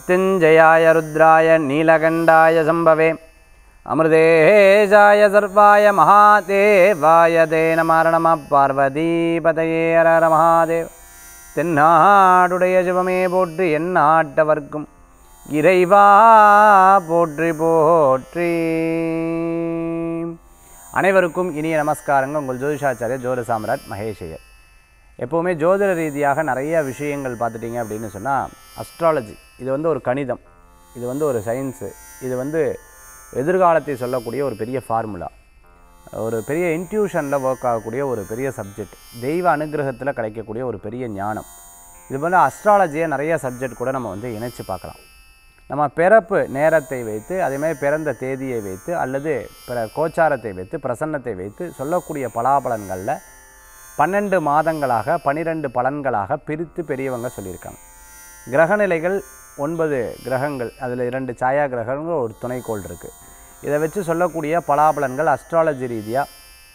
मृत्युञ्जयाय रुद्राय नीलकण्ठाय सम्भवे अमृतेशाय सर्वाय महादेवाय ते नमः नमः பார்வதிபதையே அரர மகாதேவ் தென்னாடுடைய சிவமே போற்றி எந்நாட்டவர்க்கும் இறைவா போற்றி போற்றி அனைவருக்கும் இனிய நமஸ்காரங்கள் உங்கள் ஜோதிஷாச்சாரியர் ஜோதி சாம்ராட் மகேஷையர் எப்போவுமே ஜோதிட ரீதியாக நிறைய விஷயங்கள் பார்த்துட்டிங்க அப்படின்னு சொன்னால் அஸ்ட்ராலஜி இது வந்து ஒரு கணிதம் இது வந்து ஒரு சயின்ஸு இது வந்து எதிர்காலத்தை சொல்லக்கூடிய ஒரு பெரிய ஃபார்முலா ஒரு பெரிய இன்ட்யூஷனில் ஒர்க் ஆகக்கூடிய ஒரு பெரிய சப்ஜெக்ட் தெய்வ அனுகிரகத்தில் கிடைக்கக்கூடிய ஒரு பெரிய ஞானம் இது போல் அஸ்ட்ராலஜியை நிறைய சப்ஜெக்ட் கூட நம்ம வந்து இணைச்சு பார்க்கலாம் நம்ம பிறப்பு நேரத்தை வைத்து அதேமாதிரி பிறந்த தேதியை வைத்து அல்லது பிற கோச்சாரத்தை வைத்து பிரசன்னத்தை வைத்து சொல்லக்கூடிய பலாபலன்களில் பன்னெண்டு மாதங்களாக பனிரெண்டு பலன்களாக பிரித்து பெரியவங்க சொல்லியிருக்காங்க கிரகநிலைகள் ஒன்பது கிரகங்கள் அதில் இரண்டு சாயா கிரகங்கள் ஒரு துணைக்கோள் இருக்குது இதை வச்சு சொல்லக்கூடிய பலாபலன்கள் அஸ்ட்ராலஜி ரீதியாக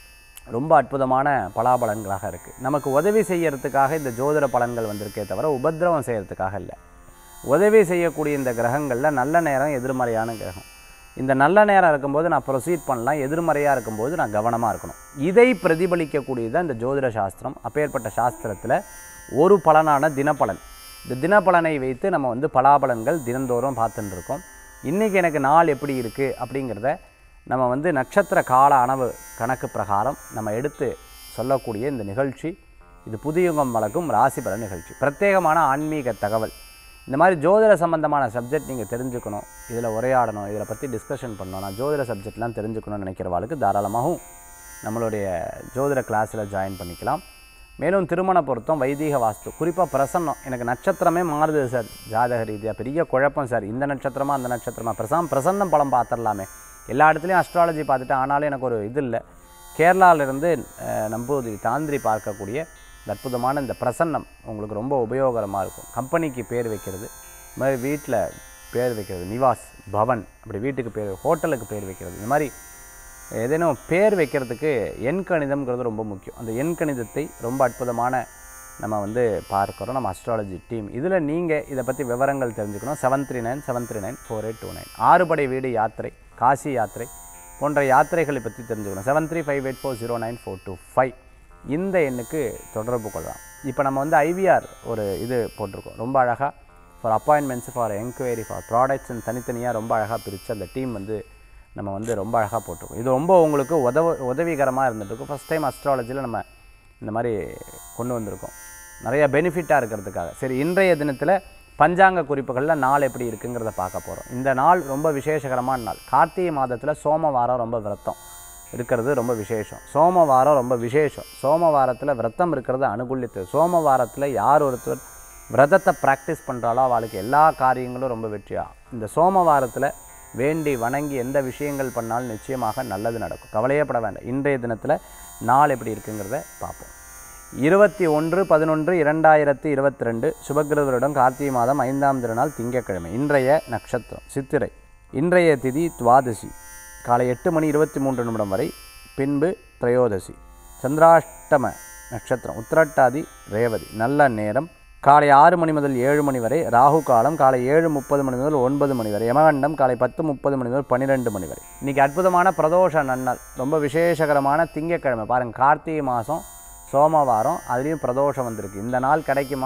ரொம்ப அற்புதமான பலாபலன்களாக இருக்குது நமக்கு உதவி செய்யறதுக்காக இந்த ஜோதிட பலன்கள் வந்திருக்கே தவிர உபத்திரவம் செய்யறதுக்காக இல்லை உதவி செய்யக்கூடிய இந்த கிரகங்களில் நல்ல நேரம் எதிர்மறையான கிரகம் இந்த நல்ல நேரம் இருக்கும்போது நான் ப்ரொசீட் பண்ணலாம் எதிர்மறையாக இருக்கும்போது நான் கவனமாக இருக்கணும் இதை பிரதிபலிக்கக்கூடியது தான் இந்த ஜோதிட சாஸ்திரம் அப்பேற்பட்ட சாஸ்திரத்தில் ஒரு பலனான தினப்பலன் இந்த தினப்பலனை வைத்து நம்ம வந்து பலாபலன்கள் தினந்தோறும் பார்த்துட்டு இருக்கோம் இன்றைக்கி எனக்கு நாள் எப்படி இருக்குது அப்படிங்கிறத நம்ம வந்து நட்சத்திர கால அளவு கணக்கு பிரகாரம் நம்ம எடுத்து சொல்லக்கூடிய இந்த நிகழ்ச்சி இது புதியுகம் வழக்கும் ராசி பலன் நிகழ்ச்சி பிரத்யேகமான ஆன்மீக தகவல் இந்த மாதிரி ஜோதிட சம்பந்தமான சப்ஜெக்ட் நீங்கள் தெரிஞ்சுக்கணும் இதில் உரையாடணும் இதில் பற்றி டிஸ்கஷன் பண்ணணும் நான் ஜோதிட சப்ஜெக்ட்லாம் தெரிஞ்சுக்கணும்னு நினைக்கிறவாளுக்கு தாராளமாகவும் நம்மளுடைய ஜோதிட கிளாஸில் ஜாயின் பண்ணிக்கலாம் மேலும் திருமண பொருத்தம் வைதீக வாஸ்து குறிப்பாக பிரசன்னம் எனக்கு நட்சத்திரமே மாறுது சார் ஜாதக ரீதியாக பெரிய குழப்பம் சார் இந்த நட்சத்திரமா அந்த நட்சத்திரமா பிரசம் பிரசன்னம் பலம் பார்த்துடலாமே எல்லா இடத்துலையும் அஸ்ட்ராலஜி பார்த்துட்டு ஆனாலும் எனக்கு ஒரு இது இல்லை கேரளாவிலிருந்து நம்பூதிரி தாந்திரி பார்க்கக்கூடிய இந்த அற்புதமான இந்த பிரசன்னம் உங்களுக்கு ரொம்ப உபயோகரமாக இருக்கும் கம்பெனிக்கு பேர் வைக்கிறது இது மாதிரி வீட்டில் பேர் வைக்கிறது நிவாஸ் பவன் அப்படி வீட்டுக்கு பேர் ஹோட்டலுக்கு பேர் வைக்கிறது இந்த மாதிரி ஏதேனும் பேர் வைக்கிறதுக்கு எண் கணிதம்ங்கிறது ரொம்ப முக்கியம் அந்த எண் கணிதத்தை ரொம்ப அற்புதமான நம்ம வந்து பார்க்குறோம் நம்ம அஸ்ட்ராலஜி டீம் இதில் நீங்கள் இதை பற்றி விவரங்கள் தெரிஞ்சுக்கணும் seven three nine seven three nine four eight two nine ஆறுபடை வீடு யாத்திரை காசி யாத்திரை போன்ற யாத்திரைகளை பற்றி தெரிஞ்சுக்கணும் seven three five eight four zero nine four two five இந்த எண்ணுக்கு தொடர்பு கொள்ளலாம் இப்போ நம்ம வந்து ஐவிஆர் ஒரு இது போட்டிருக்கோம் ரொம்ப அழகாக for appointments for enquiry for ப்ராடக்ட்ஸ்ன்னு தனித்தனியாக ரொம்ப அழகாக பிரித்து அந்த டீம் வந்து நம்ம வந்து ரொம்ப அழகாக போட்டிருக்கோம் இது ரொம்ப உங்களுக்கு உதவ உதவிகரமாக இருந்துகிட்ருக்கும் ஃபஸ்ட் டைம் அஸ்ட்ராலஜியில் நம்ம இந்த மாதிரி கொண்டு வந்திருக்கோம் நிறைய பெனிஃபிட்டாக இருக்கிறதுக்காக சரி இன்றைய தினத்தில் பஞ்சாங்க குறிப்புகளில் நாள் எப்படி இருக்குங்கிறத பார்க்க போகிறோம் இந்த நாள் ரொம்ப விசேஷகரமான நாள் கார்த்திகை மாதத்தில் சோமவாரம் ரொம்ப விரதம் இருக்கிறது ரொம்ப விசேஷம் சோமவாரம் ரொம்ப விசேஷம் சோமவாரத்தில் விரதம் இருக்கிறது அனுகூலித்து சோமவாரத்தில் யார் ஒருத்தர் விரதத்தை ப்ராக்டிஸ் பண்ணுறாலோ அவளுக்கு எல்லா காரியங்களும் ரொம்ப வெற்றியாகும் இந்த சோமவாரத்தில் வேண்டி வணங்கி எந்த விஷயங்கள் பண்ணாலும் நிச்சயமாக நல்லது நடக்கும் கவலையே பட வேண்டாம் இன்றைய தினத்தில் நாள் எப்படி இருக்குங்கிறத பார்ப்போம் இருபத்தி ஒன்று பதினொன்று இரண்டாயிரத்தி இருபத்தி ரெண்டு சுபகிருதருடன் கார்த்திகை மாதம் ஐந்தாம் திருநாள் திங்கட்கிழமை இன்றைய நட்சத்திரம் சித்திரை இன்றைய திதி துவாதசி காலை எட்டு மணி இருபத்தி மூன்று நிமிடம் வரை பின்பு திரையோதசி சந்திராஷ்டம நட்சத்திரம் உத்திரட்டாதி ரேவதி நல்ல நேரம் காலை ஆறு மணி முதல் ஏழு மணி வரை ராகு காலம் காலை ஏழு முப்பது மணி முதல் ஒன்பது மணி வரை யமகண்டம் காலை பத்து முப்பது மணி முதல் பன்னிரெண்டு மணி வரை இன்றைக்கி அற்புதமான பிரதோஷ நன்னாள் ரொம்ப விசேஷகரமான திங்கட்கிழமை பாருங்கள் கார்த்திகை மாதம் சோமவாரம் அதுலேயும் பிரதோஷம் வந்திருக்கு இந்த நாள் கிடைக்குமா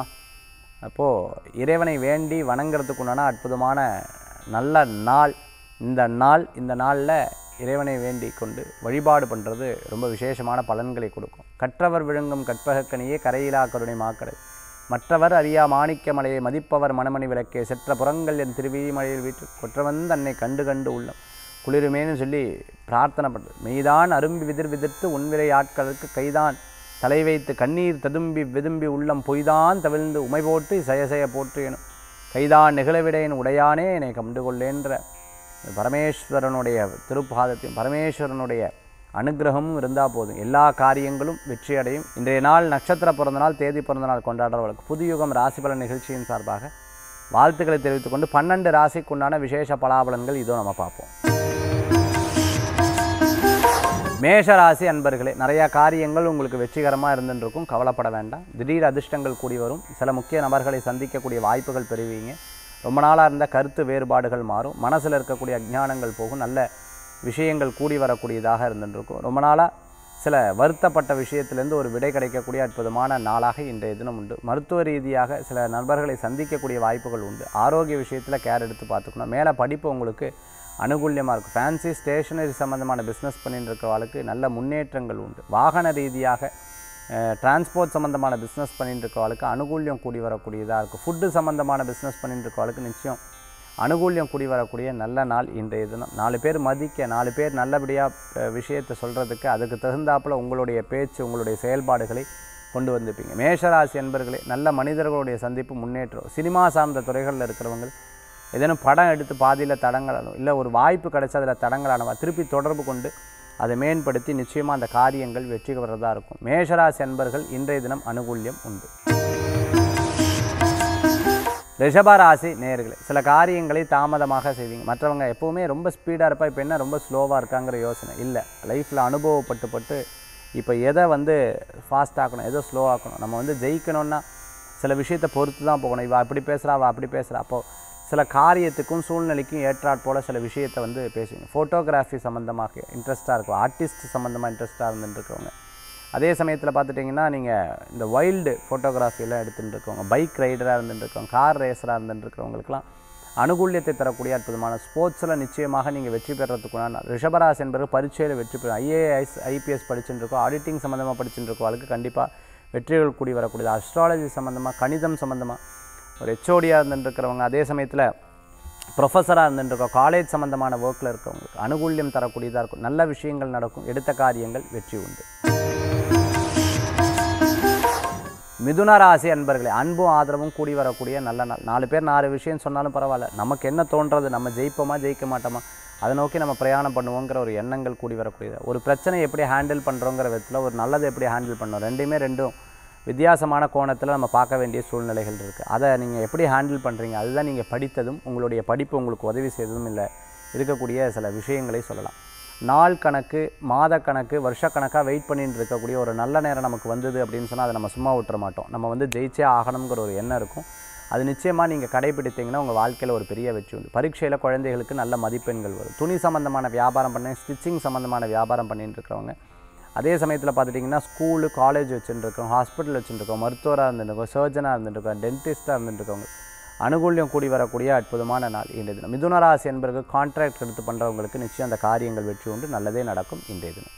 அப்போது இறைவனை வேண்டி வணங்குறதுக்கு உண்டான அற்புதமான நல்ல நாள் இந்த நாள் இந்த நாளில் இறைவனை வேண்டி கொண்டு வழிபாடு பண்ணுறது ரொம்ப விசேஷமான பலன்களை கொடுக்கும் கற்றவர் விழுங்கும் கற்பகக்கனியே கரையிலா கருணை மாக்கடை மற்றவர் அறியா மாணிக்கமலையை மதிப்பவர் மணமணி விளக்கே செற்ற புறங்கள் என் திருவிழிமலையில் வீட்டு கொற்றவன் தன்னை கண்டு கண்டு உள்ளம் குளிருமேன்னு சொல்லி பிரார்த்தனை பண்ணுறது மெய்தான் அரும்பி விதிர் விதிர்த்து உன்விரை ஆட்களுக்கு கைதான் தலை வைத்து கண்ணீர் ததும்பி விதும்பி உள்ளம் பொய்தான் தவிழ்ந்து உமை போட்டு சயசய போட்டு எனும் கைதான் நிகழவிடையன் உடையானே என்னை கண்டு கொள்ளேன்ற பரமேஸ்வரனுடைய திருப்பாதத்தையும் பரமேஸ்வரனுடைய அனுகிரகமும் இருந்தால் போதும் எல்லா காரியங்களும் வெற்றி அடையும் இன்றைய நாள் நட்சத்திர பிறந்தநாள் தேதி பிறந்தநாள் கொண்டாடுறவர்களுக்கு புதுயுகம் ராசி பலன் நிகழ்ச்சியின் சார்பாக வாழ்த்துக்களை தெரிவித்துக் கொண்டு பன்னெண்டு ராசிக்குண்டான விசேஷ பலாபலன்கள் இதோ நம்ம பார்ப்போம் மேஷ ராசி அன்பர்களே நிறையா காரியங்கள் உங்களுக்கு வெற்றிகரமாக இருந்துருக்கும் கவலைப்பட வேண்டாம் திடீர் அதிர்ஷ்டங்கள் கூடி வரும் சில முக்கிய நபர்களை சந்திக்கக்கூடிய வாய்ப்புகள் பெறுவீங்க ரொம்ப நாளாக இருந்த கருத்து வேறுபாடுகள் மாறும் மனசில் இருக்கக்கூடிய அஜ்ஞானங்கள் போகும் நல்ல விஷயங்கள் கூடி வரக்கூடியதாக இருந்துருக்கும் ரொம்ப நாளாக சில வருத்தப்பட்ட விஷயத்திலேருந்து ஒரு விடை கிடைக்கக்கூடிய அற்புதமான நாளாக இன்றைய தினம் உண்டு மருத்துவ ரீதியாக சில நண்பர்களை சந்திக்கக்கூடிய வாய்ப்புகள் உண்டு ஆரோக்கிய விஷயத்தில் கேர் எடுத்து பார்த்துக்கணும் மேலே படிப்பு உங்களுக்கு அனுகூல்யமாக இருக்கும் ஃபேன்சி ஸ்டேஷனரி சம்மந்தமான பிஸ்னஸ் பண்ணிட்டு இருக்கிறவங்களுக்கு நல்ல முன்னேற்றங்கள் உண்டு வாகன ரீதியாக டிரான்ஸ்போர்ட் சம்மந்தமான பிஸ்னஸ் பண்ணிட்டு இருக்கிறவங்களுக்கு அனுகூல்யம் கூடி வரக்கூடியதாக இருக்கும் ஃபுட்டு சம்மந்தமான பிஸ்னஸ் பண்ணிட்டு இருக்கிறவங்களுக்கு நிச்சயம் அனுகூல்யம் கூடி வரக்கூடிய நல்ல நாள் இன்றைய தினம் நாலு பேர் மதிக்க நாலு பேர் நல்லபடியாக விஷயத்தை சொல்கிறதுக்கு அதுக்கு தகுந்தாப்புல உங்களுடைய பேச்சு உங்களுடைய செயல்பாடுகளை கொண்டு வந்திருப்பீங்க மேஷராசி என்பர்களே நல்ல மனிதர்களுடைய சந்திப்பு முன்னேற்றம் சினிமா சார்ந்த துறைகளில் இருக்கிறவங்க ஏதேனும் படம் எடுத்து பாதியில் தடங்களாலும் இல்லை ஒரு வாய்ப்பு கிடைச்சா அதில் தடங்களானவா திருப்பி தொடர்பு கொண்டு அதை மேம்படுத்தி நிச்சயமாக அந்த காரியங்கள் வெற்றி பெறதாக இருக்கும் மேஷராசி அன்பர்கள் இன்றைய தினம் அனுகூல்யம் உண்டு ரிஷபராசி நேர்களே சில காரியங்களை தாமதமாக செய்வீங்க மற்றவங்க எப்போவுமே ரொம்ப ஸ்பீடாக இருப்பா இப்போ என்ன ரொம்ப ஸ்லோவாக இருக்காங்கிற யோசனை இல்லை லைஃப்பில் அனுபவப்பட்டு பட்டு இப்போ எதை வந்து ஃபாஸ்ட் ஆக்கணும் எதை ஸ்லோ ஆக்கணும் நம்ம வந்து ஜெயிக்கணும்னா சில விஷயத்தை பொறுத்து தான் போகணும் இவள் அப்படி பேசுகிறா அவள் அப்படி பேசுகிறா அப்போது சில காரியத்துக்கும் சூழ்நிலைக்கும் ஏற்றாற் போல் சில விஷயத்தை வந்து பேசுவீங்க ஃபோட்டோகிராஃபி சம்மந்தமாக இன்ட்ரெஸ்ட்டாக இருக்கும் ஆர்டிஸ்ட் சம்மந்தமாக இன்ட்ரெஸ்ட்டாக இருந்துருக்கவங்க அதே சமயத்தில் பார்த்துட்டிங்கன்னா நீங்கள் இந்த வைல்டு ஃபோட்டோகிராஃபியெல்லாம் எடுத்துகிட்டு இருக்கவங்க பைக் ரைடராக இருந்துருக்கவங்க கார் ரேஸராக இருந்துருக்கிறவங்களுக்குலாம் அனுகூல்யத்தை தரக்கூடிய அற்புதமான ஸ்போர்ட்ஸில் நிச்சயமாக நீங்கள் வெற்றி பெறத்துக்குனா ரிஷபராசி என்பது பரீட்சையில் வெற்றி பெறும் ஐஏஎஸ் ஐபிஎஸ் படிச்சுட்டு இருக்கோம் ஆடிட்டிங் சம்மந்தமாக படிச்சுட்டு இருக்கோம் அதுக்கு கண்டிப்பாக வெற்றிகள் கூடி வரக்கூடியது அஸ்ட்ராலஜி சம்மந்தமாக கணிதம் சம்மந்தமாக ஒரு ஹெச்ஓடியாக இருந்துருக்கிறவங்க அதே சமயத்தில் ப்ரொஃபஸராக இருந்துருக்கோம் காலேஜ் சம்மந்தமான ஒர்க்கில் இருக்கவங்களுக்கு அனுகூல்யம் தரக்கூடியதாக இருக்கும் நல்ல விஷயங்கள் நடக்கும் எடுத்த காரியங்கள் வெற்றி உண்டு மிதுன ராசி அன்பர்களே அன்பும் ஆதரவும் கூடி வரக்கூடிய நல்ல நாள் நாலு பேர் நாலு விஷயம் சொன்னாலும் பரவாயில்ல நமக்கு என்ன தோன்றது நம்ம ஜெயிப்போமா ஜெயிக்க மாட்டோமா அதை நோக்கி நம்ம பிரயாணம் பண்ணுவோங்கிற ஒரு எண்ணங்கள் கூடி வரக்கூடியது ஒரு பிரச்சனை எப்படி ஹேண்டில் பண்ணுறோங்கிற விதத்தில் ஒரு நல்லதை எப்படி ஹேண்டில் பண்ணோம் ரெண்டுமே ரெண்டும் வித்தியாசமான கோணத்தில் நம்ம பார்க்க வேண்டிய சூழ்நிலைகள் இருக்குது அதை நீங்கள் எப்படி ஹேண்டில் பண்ணுறீங்க அதுதான் நீங்கள் படித்ததும் உங்களுடைய படிப்பு உங்களுக்கு உதவி செய்ததும் இல்லை இருக்கக்கூடிய சில விஷயங்களை சொல்லலாம் நாள் கணக்கு மாத கணக்கு வருஷக்கணக்காக வெயிட் பண்ணிட்டு இருக்கக்கூடிய ஒரு நல்ல நேரம் நமக்கு வந்தது அப்படின்னு சொன்னால் அதை நம்ம சும்மா விட்டுற மாட்டோம் நம்ம வந்து ஜெயிச்சே ஆகணுங்கிற ஒரு எண்ணம் இருக்கும் அது நிச்சயமாக நீங்கள் கடைபிடித்தீங்கன்னா உங்கள் வாழ்க்கையில் ஒரு பெரிய வெற்றி உண்டு பரீட்சையில் குழந்தைகளுக்கு நல்ல மதிப்பெண்கள் வரும் துணி சம்மந்தமான வியாபாரம் பண்ணி ஸ்டிச்சிங் சம்மந்தமான வியாபாரம் பண்ணிட்டு இருக்கிறவங்க அதே சமயத்தில் பார்த்துட்டிங்கன்னா ஸ்கூலு காலேஜ் வச்சுருக்கோம் ஹாஸ்பிட்டல் வச்சுருக்கோம் மருத்துவராக இருந்துருக்கோம் சர்ஜனாக இருந்துருக்கோம் டென்டிஸ்ட்டாக இருந்துருக்கவங்க அனுகூல்யம் கூடி வரக்கூடிய அற்புதமான நாள் இன்றைய தினம் மிதுன ராசி என்பருக்கு கான்ட்ராக்ட் எடுத்து பண்ணுறவங்களுக்கு நிச்சயம் அந்த காரியங்கள் வெற்றி உண்டு நல்லதே நடக்கும் இன்றைய தினம்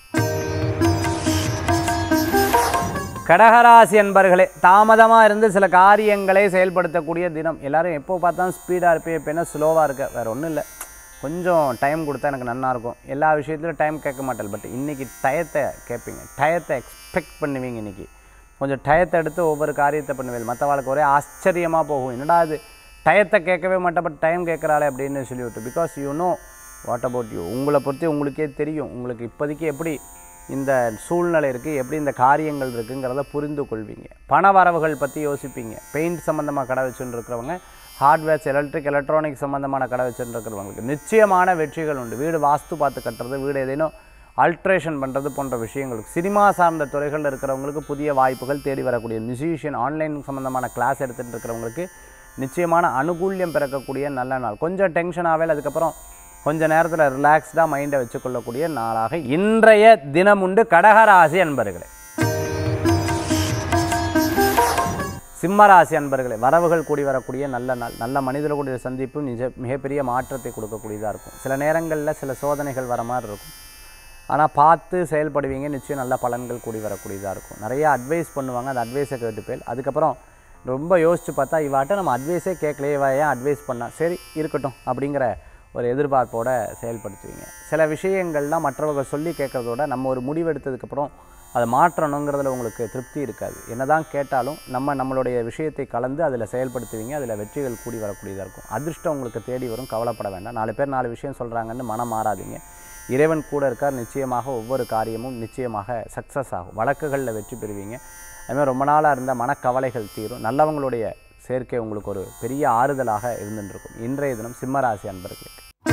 கடகராசி என்பர்களே தாமதமாக இருந்து சில காரியங்களை செயல்படுத்தக்கூடிய தினம் எல்லாரும் எப்போ பார்த்தாலும் ஸ்பீடாக இருப்பேன் இப்போ என்ன ஸ்லோவாக இருக்க வேறு ஒன்றும் இல்லை கொஞ்சம் டைம் கொடுத்தா எனக்கு நல்லா இருக்கும் எல்லா விஷயத்துலையும் டைம் கேட்க மாட்டேன் பட் இன்றைக்கி டயத்தை கேட்பீங்க டயத்தை எக்ஸ்பெக்ட் பண்ணுவீங்க இன்றைக்கி கொஞ்சம் டயத்தை எடுத்து ஒவ்வொரு காரியத்தை பண்ணுவேன் மற்ற வாழ்க்கை ஒரே ஆச்சரியமாக போகும் என்னடா அது டயத்தை கேட்கவே மாட்டேன் பட் டைம் கேட்குறாளே அப்படின்னு சொல்லிவிட்டு because you know what about you உங்களை பொறுத்து உங்களுக்கே தெரியும் உங்களுக்கு இப்போதைக்கு எப்படி இந்த சூழ்நிலை இருக்குது எப்படி இந்த காரியங்கள் இருக்குங்கிறத புரிந்து கொள்வீங்க பண வரவுகள் பற்றி யோசிப்பீங்க பெயிண்ட் சம்மந்தமாக கடை வச்சுட்டு இருக்கிறவங்க ஹார்ட்வேர்ஸ் எலக்ட்ரிக் எலக்ட்ரானிக் சம்மந்தமான கடை வச்சுட்டு இருக்கிறவங்களுக்கு நிச்சயமான வெற்றிகள் உண்டு வீடு வாஸ்து பார்த்து கட்டுறது வீடு ஏதேனும் ஆல்ட்ரேஷன் பண்ணுறது போன்ற விஷயங்களுக்கு சினிமா சார்ந்த துறைகளில் இருக்கிறவங்களுக்கு புதிய வாய்ப்புகள் தேடி வரக்கூடிய மியூசிஷியன் ஆன்லைன் சம்மந்தமான கிளாஸ் எடுத்துகிட்டு இருக்கிறவங்களுக்கு நிச்சயமான அனுகூல்யம் பிறக்கக்கூடிய நல்ல நாள் கொஞ்சம் டென்ஷனாகவே அதுக்கப்புறம் கொஞ்ச நேரத்தில் ரிலாக்ஸ்டாக மைண்டை வச்சுக்கொள்ளக்கூடிய நாளாக இன்றைய தினம் உண்டு கடகராசி அன்பர்களே சிம்மராசி அன்பர்களே வரவுகள் கூடி வரக்கூடிய நல்ல நாள் நல்ல மனிதர்களுடைய சந்திப்பு நிஜ மிகப்பெரிய மாற்றத்தை கொடுக்கக்கூடியதாக இருக்கும் சில நேரங்களில் சில சோதனைகள் வர மாதிரி இருக்கும் ஆனால் பார்த்து செயல்படுவீங்க நிச்சயம் நல்ல பலன்கள் கூடி வரக்கூடியதாக இருக்கும் நிறைய அட்வைஸ் பண்ணுவாங்க அந்த அட்வைஸை கேட்டுப்பேல் அதுக்கப்புறம் ரொம்ப யோசித்து பார்த்தா இவாட்ட நம்ம அட்வைஸே கேட்கலையே இவ ஏன் அட்வைஸ் பண்ணா சரி இருக்கட்டும் அப்படிங்கிற ஒரு எதிர்பார்ப்போட செயல்படுத்துவீங்க சில விஷயங்கள்லாம் மற்றவங்க சொல்லி கேட்குறதோட நம்ம ஒரு முடிவெடுத்ததுக்கப்புறம் அதை மாற்றணுங்கிறதுல உங்களுக்கு திருப்தி இருக்காது என்னதான் கேட்டாலும் நம்ம நம்மளுடைய விஷயத்தை கலந்து அதில் செயல்படுத்துவீங்க அதில் வெற்றிகள் கூடி வரக்கூடியதாக இருக்கும் அதிர்ஷ்டம் உங்களுக்கு தேடி வரும் கவலைப்பட வேண்டாம் நாலு பேர் நாலு விஷயம் சொல்கிறாங்கன்னு மனம் மாறாதீங்க இறைவன் கூட இருக்கார் நிச்சயமாக ஒவ்வொரு காரியமும் நிச்சயமாக சக்ஸஸ் ஆகும் வழக்குகளில் வெற்றி பெறுவீங்க அதுமாதிரி ரொம்ப நாளாக இருந்த மனக்கவலைகள் தீரும் நல்லவங்களுடைய சேர்க்கை உங்களுக்கு ஒரு பெரிய ஆறுதலாக இருந்துருக்கும் இன்றைய தினம் சிம்மராசி அன்பர்களுக்கு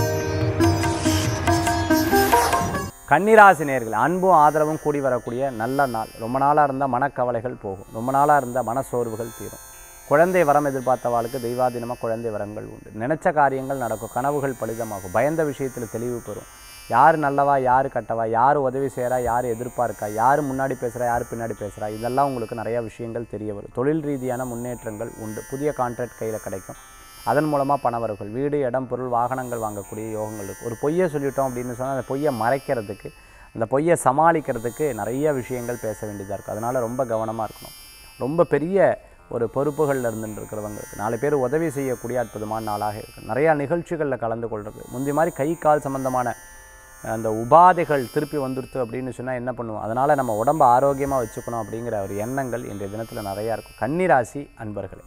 கன்னிராசி நேர்கள் அன்பும் ஆதரவும் கூடி வரக்கூடிய நல்ல நாள் ரொம்ப நாளாக இருந்த மனக்கவலைகள் போகும் ரொம்ப நாளாக இருந்த மனசோர்வுகள் தீரும் குழந்தை வரம் எதிர்பார்த்தவாளுக்கு தெய்வாதீனமாக குழந்தை வரங்கள் உண்டு நினைச்ச காரியங்கள் நடக்கும் கனவுகள் பலிதமாகும் பயந்த விஷயத்தில் தெளிவு பெறும் யார் நல்லவா யார் கட்டவா யார் உதவி செய்கிறா யார் எதிர்பார்க்கா யார் முன்னாடி பேசுகிறா யார் பின்னாடி பேசுகிறா இதெல்லாம் உங்களுக்கு நிறையா விஷயங்கள் தெரிய வரும் தொழில் ரீதியான முன்னேற்றங்கள் உண்டு புதிய கான்ட்ராக்ட் கையில் கிடைக்கும் அதன் மூலமாக பணவர்கள் வீடு இடம் பொருள் வாகனங்கள் வாங்கக்கூடிய யோகங்கள் இருக்குது ஒரு பொய்யை சொல்லிட்டோம் அப்படின்னு சொன்னால் அந்த பொய்யை மறைக்கிறதுக்கு அந்த பொய்யை சமாளிக்கிறதுக்கு நிறைய விஷயங்கள் பேச வேண்டியதாக இருக்குது அதனால் ரொம்ப கவனமாக இருக்கணும் ரொம்ப பெரிய ஒரு பொறுப்புகளில் இருந்துட்டு இருக்கிறவங்களுக்கு நாலு பேர் உதவி செய்யக்கூடிய அற்புதமான நாளாக இருக்குது நிறையா நிகழ்ச்சிகளில் கலந்து கொள்வது முந்தி மாதிரி கை கால் சம்மந்தமான அந்த உபாதைகள் திருப்பி வந்துடுத்து அப்படின்னு சொன்னால் என்ன பண்ணுவோம் அதனால் நம்ம உடம்பை ஆரோக்கியமாக வச்சுக்கணும் அப்படிங்கிற ஒரு எண்ணங்கள் இன்றைய தினத்தில் நிறையா இருக்கும் கன்னிராசி அன்பர்களே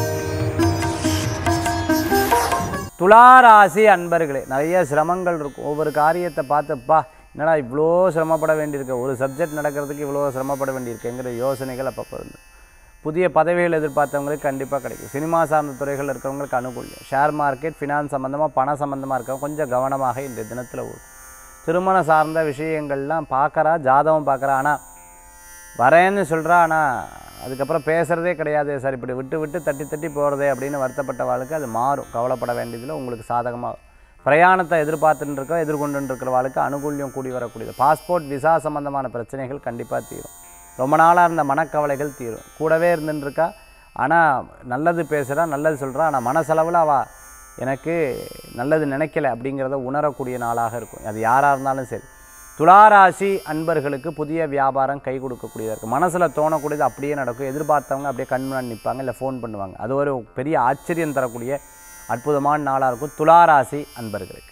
துளாராசி அன்பர்களே நிறைய சிரமங்கள் இருக்கும் ஒவ்வொரு காரியத்தை பார்த்துப்பா என்னடா இவ்வளோ சிரமப்பட வேண்டியிருக்கு ஒரு சப்ஜெக்ட் நடக்கிறதுக்கு இவ்வளோ சிரமப்பட வேண்டியிருக்குங்கிற யோசனைகள் அப்பப்போ இருந்து புதிய பதவிகள் எதிர்பார்த்தவங்களுக்கு கண்டிப்பாக கிடைக்கும் சினிமா சார்ந்த துறைகள் இருக்கிறவங்களுக்கு அனுகூலியம் ஷேர் மார்க்கெட் ஃபினான்ஸ் சம்மந்தமாக பணம் சம்மந்தமாக இருக்கவங்க கொஞ்சம் கவனமாக இந்த தினத்தில் ஓடும் திருமணம் சார்ந்த விஷயங்கள்லாம் பார்க்குறா ஜாதகம் பார்க்குறா ஆனால் வரேன்னு சொல்கிறா ஆனால் அதுக்கப்புறம் பேசுகிறதே கிடையாது சார் இப்படி விட்டு விட்டு தட்டி தட்டி போகிறதே அப்படின்னு வருத்தப்பட்ட வாழ்க்கை அது மாறும் கவலைப்பட வேண்டியதில் உங்களுக்கு சாதகமாக பிரயாணத்தை எதிர்பார்த்துட்டு இருக்க எதிர்கொண்டு இருக்கிற வாழ்க்கை அனுகூல்யம் கூடி வரக்கூடியது பாஸ்போர்ட் விசா சம்பந்தமான பிரச்சனைகள் கண்டிப்பாக தீரும் ரொம்ப நாளாக இருந்த மனக்கவலைகள் தீரும் கூடவே இருந்துட்டு இருக்கா ஆனால் நல்லது பேசுகிறா நல்லது சொல்கிறா ஆனால் மனசளவில் அவள் எனக்கு நல்லது நினைக்கல அப்படிங்கிறத உணரக்கூடிய நாளாக இருக்கும் அது யாராக இருந்தாலும் சரி துளாராசி அன்பர்களுக்கு புதிய வியாபாரம் கை கொடுக்கக்கூடியதாக இருக்குது மனசில் தோணக்கூடியது அப்படியே நடக்கும் எதிர்பார்த்தவங்க அப்படியே கண் முன்னாடி நிற்பாங்க இல்லை ஃபோன் பண்ணுவாங்க அது ஒரு பெரிய ஆச்சரியம் தரக்கூடிய அற்புதமான நாளாக இருக்கும் துளாராசி அன்பர்களுக்கு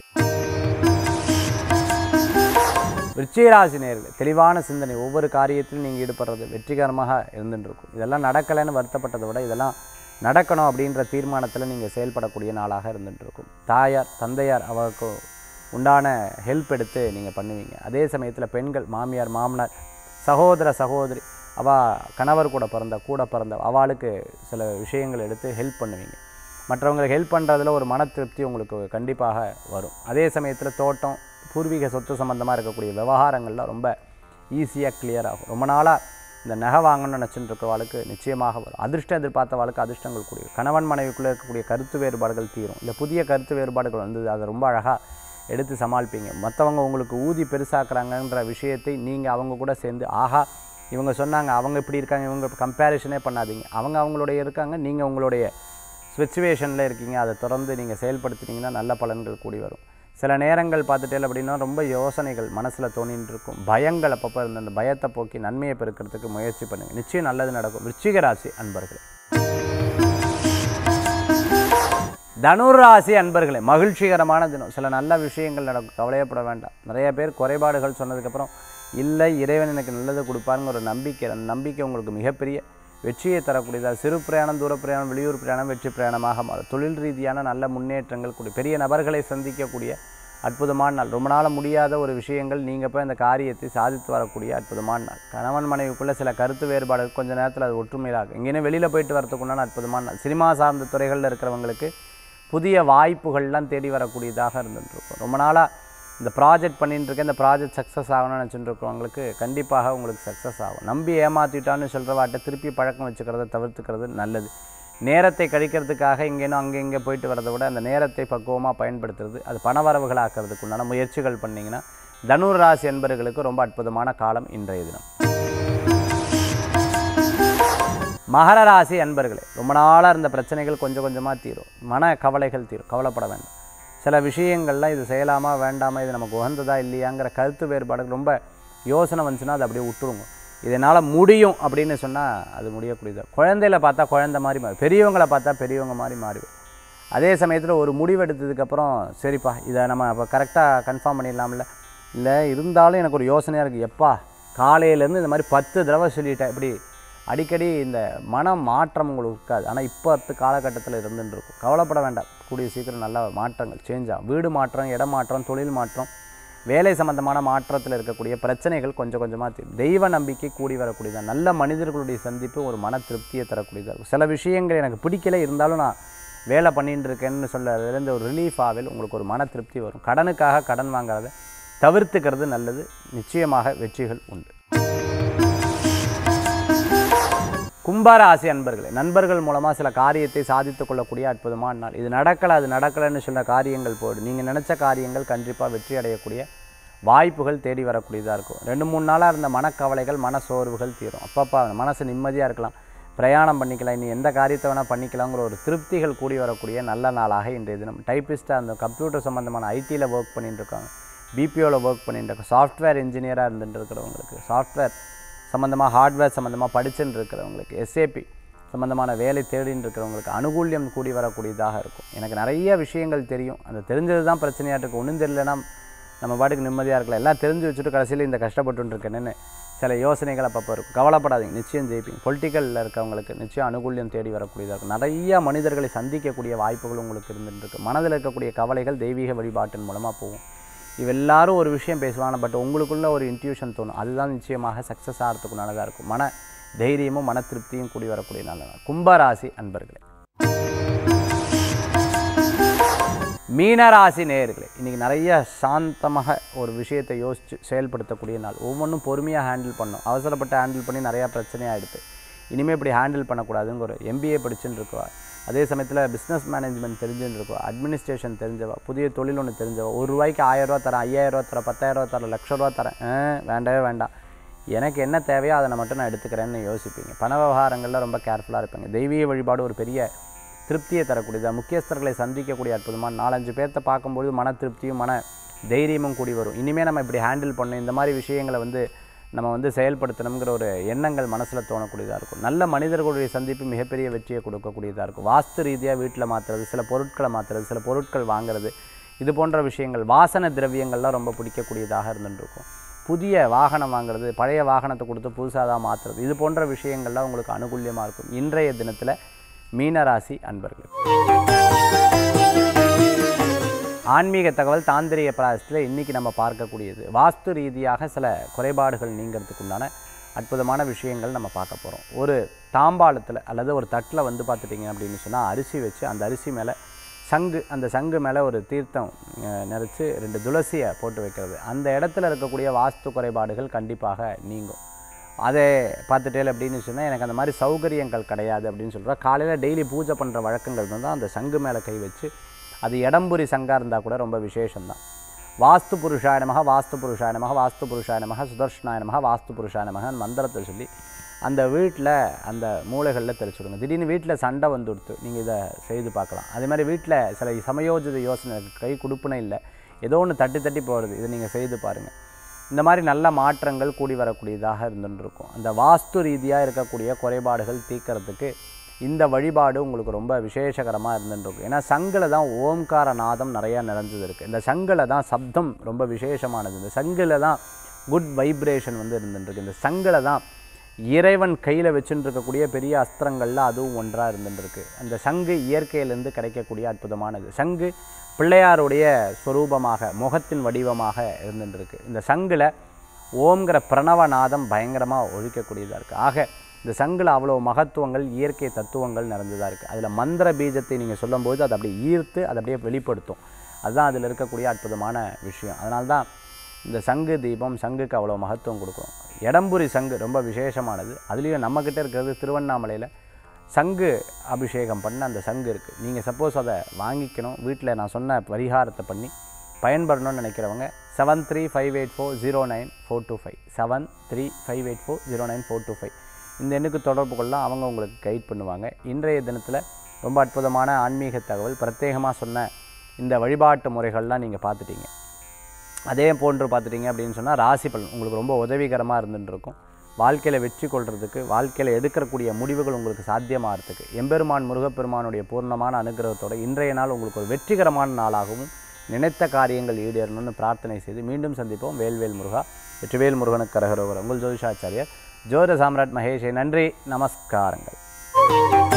விருச்சிகராசி நேர்கள் தெளிவான சிந்தனை ஒவ்வொரு காரியத்திலும் நீங்கள் ஈடுபடுறது வெற்றிகரமாக இருந்துட்டு இருக்கும் இதெல்லாம் நடக்கலைன்னு வருத்தப்பட்டதை விட இதெல்லாம் நடக்கணும் அப்படின்ற தீர்மானத்தில் நீங்கள் செயல்படக்கூடிய நாளாக இருந்துட்டு இருக்கும் தாயார் தந்தையார் அவருக்கு உண்டான ஹெல்ப் எடுத்து நீங்கள் பண்ணுவீங்க அதே சமயத்தில் பெண்கள் மாமியார் மாமனார் சகோதர சகோதரி அவள் கணவர் கூட பிறந்த கூட பிறந்த அவளுக்கு சில விஷயங்கள் எடுத்து ஹெல்ப் பண்ணுவீங்க மற்றவங்களுக்கு ஹெல்ப் பண்ணுறதுல ஒரு மன திருப்தி உங்களுக்கு கண்டிப்பாக வரும் அதே சமயத்தில் தோட்டம் பூர்வீக சொத்து சம்மந்தமாக இருக்கக்கூடிய விவகாரங்கள்லாம் ரொம்ப ஈஸியாக கிளியர் ஆகும் ரொம்ப நாளாக இந்த நகை வாங்கணும்னு நினச்சிட்டு இருக்கிறவாளுக்கு நிச்சயமாக வரும் அதிர்ஷ்டம் எதிர்பார்த்தவாளுக்கு அதிர்ஷ்டங்கள் கூடிய கணவன் மனைவிக்குள்ளே இருக்கக்கூடிய கருத்து வேறுபாடுகள் தீரும் இல்லை புதிய கருத்து வேறுபாடுகள் வந்தது அதை ரொம்ப அழகாக எடுத்து சமாளிப்பீங்க மற்றவங்க உங்களுக்கு ஊதி பெருசாக்குறாங்கன்ற விஷயத்தை நீங்கள் அவங்க கூட சேர்ந்து ஆஹா இவங்க சொன்னாங்க அவங்க இப்படி இருக்காங்க இவங்க கம்பேரிஷனே பண்ணாதீங்க அவங்க அவங்களுடைய இருக்காங்க நீங்கள் உங்களுடைய சுச்சுவேஷனில் இருக்கீங்க அதை தொடர்ந்து நீங்கள் செயல்படுத்தினீங்கன்னா நல்ல பலன்கள் கூடி வரும் சில நேரங்கள் பார்த்துட்டே அப்படின்னா ரொம்ப யோசனைகள் மனசில் தோணின்னு இருக்கும் பயங்கள் அப்பப்போ இருந்த அந்த பயத்தை போக்கி நன்மையை பெருக்கிறதுக்கு முயற்சி பண்ணுங்கள் நிச்சயம் நல்லது நடக்கும் விருச்சிக ராசி அன்பர்களே தனுராசி அன்பர்களே மகிழ்ச்சிகரமான தினம் சில நல்ல விஷயங்கள் நடக்கும் கவலையப்பட வேண்டாம் நிறைய பேர் குறைபாடுகள் சொன்னதுக்கப்புறம் இல்லை இறைவன் எனக்கு நல்லது கொடுப்பாருங்கிற ஒரு நம்பிக்கை அந்த நம்பிக்கை உங்களுக்கு மிகப்பெரிய வெற்றியை தரக்கூடியதாக சிறு பிரயாணம் தூர பிரயாணம் வெளியூர் பிரயாணம் வெற்றி பிரயாணமாக மாறும் தொழில் ரீதியான நல்ல முன்னேற்றங்கள் கூடிய பெரிய நபர்களை சந்திக்கக்கூடிய அற்புதமான நாள் ரொம்ப நாள் முடியாத ஒரு விஷயங்கள் நீங்கள் போய் அந்த காரியத்தை சாதித்து வரக்கூடிய அற்புதமான நாள் கணவன் மனைவிக்குள்ளே சில கருத்து வேறுபாடு கொஞ்ச நேரத்தில் அது ஒற்றுமையிலாகும் எங்கேயும் வெளியில் போயிட்டு வரதுக்குண்டான அற்புதமான நாள் சினிமா சார்ந்த துறைகளில் இருக்கிறவங்களுக்கு புதிய வாய்ப்புகள்லாம் தேடி வரக்கூடியதாக இருந்துட்டுருக்கும் ரொம்ப நாளாக இந்த ப்ராஜெக்ட் பண்ணிட்டு இருக்கேன் இந்த ப்ராஜெக்ட் சக்ஸஸ் ஆகணும்னு நினச்சிட்டு இருக்கிறவங்களுக்கு கண்டிப்பாக உங்களுக்கு சக்ஸஸ் ஆகும் நம்பி ஏமாற்றிட்டான்னு சொல்கிறவாட்ட திருப்பி பழக்கம் வச்சுக்கிறத தவிர்த்துக்கிறது நல்லது நேரத்தை கழிக்கிறதுக்காக இங்கேனும் அங்கே இங்கே போயிட்டு வரதை விட அந்த நேரத்தை பக்குவமாக பயன்படுத்துறது அது பணவரவுகளாக்கிறதுக்கு உண்டான முயற்சிகள் பண்ணிங்கன்னா தனுர் ராசி என்பவர்களுக்கு ரொம்ப அற்புதமான காலம் இன்றைய தினம் மகர ராசி அன்பர்களே ரொம்ப நாளாக இருந்த பிரச்சனைகள் கொஞ்சம் கொஞ்சமாக தீரும் மன கவலைகள் தீரும் கவலைப்பட வேண்டாம் சில விஷயங்கள்லாம் இது செய்யலாமா வேண்டாமா இது நமக்கு உகந்ததா இல்லையாங்கிற கருத்து வேறுபாடுகள் ரொம்ப யோசனை வந்துச்சுன்னா அதை அப்படியே விட்டுருங்க இதனால் முடியும் அப்படின்னு சொன்னால் அது முடியக்கூடியது குழந்தையில பார்த்தா குழந்தை மாதிரி மாறி பெரியவங்களை பார்த்தா பெரியவங்க மாதிரி மாறிடும் அதே சமயத்தில் ஒரு முடிவு எடுத்ததுக்கப்புறம் சரிப்பா இதை நம்ம அப்போ கரெக்டாக கன்ஃபார்ம் பண்ணிடலாம்ல இல்லை இருந்தாலும் எனக்கு ஒரு யோசனையாக இருக்குது எப்பா காலையிலேருந்து இந்த மாதிரி பத்து தடவை சொல்லிட்டேன் இப்படி அடிக்கடி இந்த மன மாற்றம் உங்களுக்கு இருக்காது ஆனால் இப்போ அடுத்த காலகட்டத்தில் இருந்துட்டு இருக்கும் கவலைப்பட வேண்டாம் கூடிய சீக்கிரம் நல்ல மாற்றங்கள் சேஞ்ச் ஆகும் வீடு மாற்றம் இடம் மாற்றம் தொழில் மாற்றம் வேலை சம்பந்தமான மாற்றத்தில் இருக்கக்கூடிய பிரச்சனைகள் கொஞ்சம் கொஞ்சமாக தீரும் தெய்வ நம்பிக்கை கூடி வரக்கூடியதான் நல்ல மனிதர்களுடைய சந்திப்பு ஒரு மன திருப்தியை தரக்கூடியதாக இருக்கும் சில விஷயங்கள் எனக்கு பிடிக்கல இருந்தாலும் நான் வேலை பண்ணிட்டு இருக்கேன்னு சொல்லதுலேருந்து ஒரு ரிலீஃப் ஆவில் உங்களுக்கு ஒரு மன திருப்தி வரும் கடனுக்காக கடன் வாங்காத தவிர்த்துக்கிறது நல்லது நிச்சயமாக வெற்றிகள் உண்டு கும்பராசி அன்பர்களே நண்பர்கள் மூலமாக சில காரியத்தை சாதித்துக் கொள்ளக்கூடிய அற்புதமான நாள் இது நடக்கலை அது நடக்கலைன்னு சொன்ன காரியங்கள் போடு நீங்கள் நினச்ச காரியங்கள் கண்டிப்பாக வெற்றி அடையக்கூடிய வாய்ப்புகள் தேடி வரக்கூடியதாக இருக்கும் ரெண்டு மூணு நாளாக இருந்த மனக்கவலைகள் மன சோர்வுகள் தீரும் அப்பப்பா மனசு நிம்மதியாக இருக்கலாம் பிரயாணம் பண்ணிக்கலாம் இனி எந்த காரியத்தை வேணால் பண்ணிக்கலாங்கிற ஒரு திருப்திகள் கூடி வரக்கூடிய நல்ல நாளாக இன்றைய தினம் டைப்பிஸ்ட்டாக அந்த கம்ப்யூட்டர் சம்மந்தமான ஐடியில் ஒர்க் பண்ணிட்டு இருக்காங்க பிபிஓவில் ஒர்க் பண்ணிட்டு இருக்காங்க சாஃப்ட்வேர் இன்ஜினியராக இருந்துட்டு இருக்கிறவங்களுக்கு சாஃப்ட்வேர் சம்மந்தமாக ஹார்ட்வேர் சம்மந்தமாக படிச்சுட்டு இருக்கிறவங்களுக்கு எஸ்ஏபி சம்மந்தமான வேலை தேடின்னு இருக்கிறவங்களுக்கு அனுகூல்யம் கூடி வரக்கூடியதாக இருக்கும் எனக்கு நிறைய விஷயங்கள் தெரியும் அந்த தெரிஞ்சது தான் பிரச்சனையாக இருக்குது ஒன்றும் தெரியலனா நம்ம பாட்டுக்கு நிம்மதியாக இருக்கலாம் எல்லாம் தெரிஞ்சு வச்சுட்டு கடைசியில் இந்த கஷ்டப்பட்டு இருக்கேன்னு சில யோசனைகள் அப்பப்போ இருக்கும் கவலைப்படாதீங்க நிச்சயம் ஜெயிப்பீங்க பொலிட்டிக்கலில் இருக்கவங்களுக்கு நிச்சயம் அனுகூல்யம் தேடி வரக்கூடியதாக இருக்கும் நிறைய மனிதர்களை சந்திக்கக்கூடிய வாய்ப்புகள் உங்களுக்கு இருந்துட்டு இருக்கு மனதில் இருக்கக்கூடிய கவலைகள் தெய்வீக வழிபாட்டின் மூலமாக போகும் இவ எல்லாரும் ஒரு விஷயம் பேசுவாங்க பட் உங்களுக்குள்ள ஒரு இன்ட்யூஷன் தோணும் அதுதான் நிச்சயமாக சக்ஸஸ் ஆகிறதுக்கு நல்லதாக இருக்கும் மன தைரியமும் மன திருப்தியும் கூடி வரக்கூடிய நல்ல நாள் கும்பராசி அன்பர்களே மீனராசி நேயர்களே இன்றைக்கி நிறைய சாந்தமாக ஒரு விஷயத்தை யோசித்து செயல்படுத்தக்கூடிய நாள் ஒவ்வொன்றும் பொறுமையாக ஹேண்டில் பண்ணும் அவசரப்பட்டு ஹேண்டில் பண்ணி நிறையா பிரச்சனையாகிடுது இனிமேல் இப்படி ஹேண்டில் பண்ணக்கூடாதுங்கிற ஒரு எம்பிஏ படிச்சுன்னு இருக்குவா அதே சமயத்தில் பிஸ்னஸ் மேனேஜ்மெண்ட் தெரிஞ்சுன்னு இருக்குவா அட்மினிஸ்ட்ரேஷன் தெரிஞ்சவா புதிய தொழில் ஒன்று தெரிஞ்சவா ஒரு ரூபாய்க்கு ஆயிரரூவா தரேன் ஐயாயிரரூவா தரேன் பத்தாயிரரூவா தரேன் லட்ச ரூபா தரேன் ஆ, வேண்டவே வேண்டாம் எனக்கு என்ன தேவையோ அதை நான் மட்டும் நான் எடுத்துக்கிறேன்னு யோசிப்பீங்க பண விவகாரங்களில் ரொம்ப கேர்ஃபுல்லாக இருப்பீங்க தெய்வீக வழிபாடு ஒரு பெரிய திருப்தியை தரக்கூடியது முக்கியஸ்தர்களை சந்திக்கக்கூடிய அற்புதமான நாலஞ்சு பேர்த்த பார்க்கும்போது மன திருப்தியும் மன தைரியமும் கூடி வரும் இனிமேல் நம்ம இப்படி ஹேண்டில் பண்ணணும் இந்த மாதிரி விஷயங்களை வந்து நம்ம வந்து செயல்படுத்தணுங்கிற ஒரு எண்ணங்கள் மனசில் தோணக்கூடியதாக இருக்கும் நல்ல மனிதர்களுடைய சந்திப்பு மிகப்பெரிய வெற்றியை கொடுக்கக்கூடியதாக இருக்கும் வாஸ்து ரீதியாக வீட்டில் மாற்றுறது சில பொருட்களை மாற்றுறது சில பொருட்கள் வாங்குறது இது போன்ற விஷயங்கள் வாசன திரவியங்கள்லாம் ரொம்ப பிடிக்கக்கூடியதாக இருந்துட்டு இருக்கும் புதிய வாகனம் வாங்குறது பழைய வாகனத்தை கொடுத்து புதுசாக தான் மாற்றுறது இது போன்ற விஷயங்கள்லாம் உங்களுக்கு அனுகூல்யமாக இருக்கும் இன்றைய தினத்தில் மீனராசி அன்பர்கள் ஆன்மீக தகவல் தாந்திரிக பிராயசத்தில் இன்றைக்கி நம்ம பார்க்கக்கூடியது வாஸ்து ரீதியாக சில குறைபாடுகள் நீங்கிறதுக்கு உண்டான அற்புதமான விஷயங்கள் நம்ம பார்க்க போகிறோம் ஒரு தாம்பாளத்தில் அல்லது ஒரு தட்டில் வந்து பார்த்துட்டிங்க அப்படின்னு சொன்னால் அரிசி வச்சு அந்த அரிசி மேலே சங்கு அந்த சங்கு மேலே ஒரு தீர்த்தம் அஹ், நிறைச்சு ரெண்டு துளசியை போட்டு வைக்கிறது அந்த இடத்துல இருக்கக்கூடிய வாஸ்து குறைபாடுகள் கண்டிப்பாக நீங்கும் அதை பார்த்துட்டேல் அப்படின்னு சொன்னால் எனக்கு அந்த மாதிரி சௌகரியங்கள் கிடையாது அப்படின்னு சொல்கிறா காலையில் டெய்லி பூஜை பண்ணுற வழக்கங்கள் இருந்தால் அந்த சங்கு மேலே கை வச்சு அது இடம்புரி சங்காக இருந்தால் கூட ரொம்ப விசேஷம்தான் வாஸ்து புருஷாய நமக வாஸ்து புருஷாய நமக வாஸ்து புருஷாய நமக சுதர்ஷனாய நமக வாஸ்து புருஷாய நமகன்னு மந்திரத்தை சொல்லி அந்த வீட்டில் அந்த மூலைகளில் தெளிச்சுடுங்க திடீர்னு வீட்டில் சண்டை வந்து கொடுத்து நீங்கள் இதை செய்து பார்க்கலாம் அதே மாதிரி வீட்டில் சில சமயோஜித யோசனை இருக்கு. கை கொடுப்புனே இல்லை ஏதோ ஒன்று தட்டி தட்டி போகிறது இதை நீங்கள் செய்து பாருங்கள் இந்த மாதிரி நல்ல மாற்றங்கள் கூடி வரக்கூடியதாக இருந்துட்டு இருக்கும் அந்த வாஸ்து ரீதியாக இருக்கக்கூடிய குறைபாடுகள் தீர்க்கறதுக்கு இந்த வழிபாடு உங்களுக்கு ரொம்ப விசேஷகரமாக இருந்துட்டு இருக்கும் ஏன்னா சங்கில் தான் ஓம்கார நாதம் நிறையா நிறைஞ்சது இருக்குது இந்த சங்கில் தான் சப்தம் ரொம்ப விசேஷமானது இந்த சங்கில் தான் குட் வைப்ரேஷன் வந்து இருந்துட்டு இருக்கு இந்த சங்கில் தான் இறைவன் கையில் வச்சுட்டு இருக்கக்கூடிய பெரிய அஸ்திரங்களில் அதுவும் ஒன்றாக இருந்துட்டு இருக்கு அந்த சங்கு இயற்கையிலேருந்து கிடைக்கக்கூடிய அற்புதமானது சங்கு பிள்ளையாருடைய ஸ்வரூபமாக முகத்தின் வடிவமாக இருந்துட்டு இருக்கு இந்த சங்கில் ஓம்ங்கிற பிரணவநாதம் பயங்கரமாக ஒழிக்கக்கூடியதாக இருக்குது ஆக இந்த சங்கில் அவ்வளோ மகத்துவங்கள் இயற்கை தத்துவங்கள் நிறைஞ்சதாக இருக்குது அதில் மந்திர பீஜத்தை நீங்கள் சொல்லும்போது அதை அப்படியே ஈர்த்து அதை அப்படியே வெளிப்படுத்தும் அதுதான் அதில் இருக்கக்கூடிய அற்புதமான விஷயம் அதனால தான் இந்த சங்கு தீபம் சங்குக்கு அவ்வளோ மகத்துவம் கொடுக்கும் எடம்புரி சங்கு ரொம்ப விசேஷமானது அதுலேயும் நம்மக்கிட்ட இருக்கிறது திருவண்ணாமலையில் சங்கு அபிஷேகம் பண்ண அந்த சங்கு இருக்குது நீங்கள் சப்போஸ் அதை வாங்கிக்கணும் வீட்டில் நான் சொன்ன பரிகாரத்தை பண்ணி பயன்படணும்னு நினைக்கிறவங்க seven three five eight four zero nine four two five seven three five eight four zero nine four two five இந்த எண்ணுக்கு தொடர்பு கொள்ளலாம் அவங்க உங்களுக்கு கைட் பண்ணுவாங்க இன்றைய தினத்தில் ரொம்ப அற்புதமான ஆன்மீக தகவல் பிரத்யேகமாக சொன்ன இந்த வழிபாட்டு முறைகள்லாம் நீங்கள் பார்த்துட்டீங்க அதே போன்று பார்த்துட்டிங்க அப்படின்னு சொன்னால் ராசி பலன் உங்களுக்கு ரொம்ப உதவிகரமாக இருந்துட்டு இருக்கும் வாழ்க்கையில் வெற்றி கொள்றதுக்கு வாழ்க்கையில் எடுக்கக்கூடிய முடிவுகள் உங்களுக்கு சாத்தியமாகிறதுக்கு எம்பெருமான் முருகப்பெருமானுடைய பூர்ணமான அனுகிரகத்தோட இன்றைய நாள் உங்களுக்கு ஒரு வெற்றிகரமான நாளாகவும் நினைத்த காரியங்கள் ஈடேறணும்னு பிரார்த்தனை செய்து மீண்டும் சந்திப்போம் வேல்வேல் முருகா வெற்றிவேல் முருகனுக்கு கரகரோகர் உங்கள் ஜோதிஷாச்சாரியர் ஜோதிட சாம்ராட் மகேஷை நன்றி நமஸ்காரங்கள்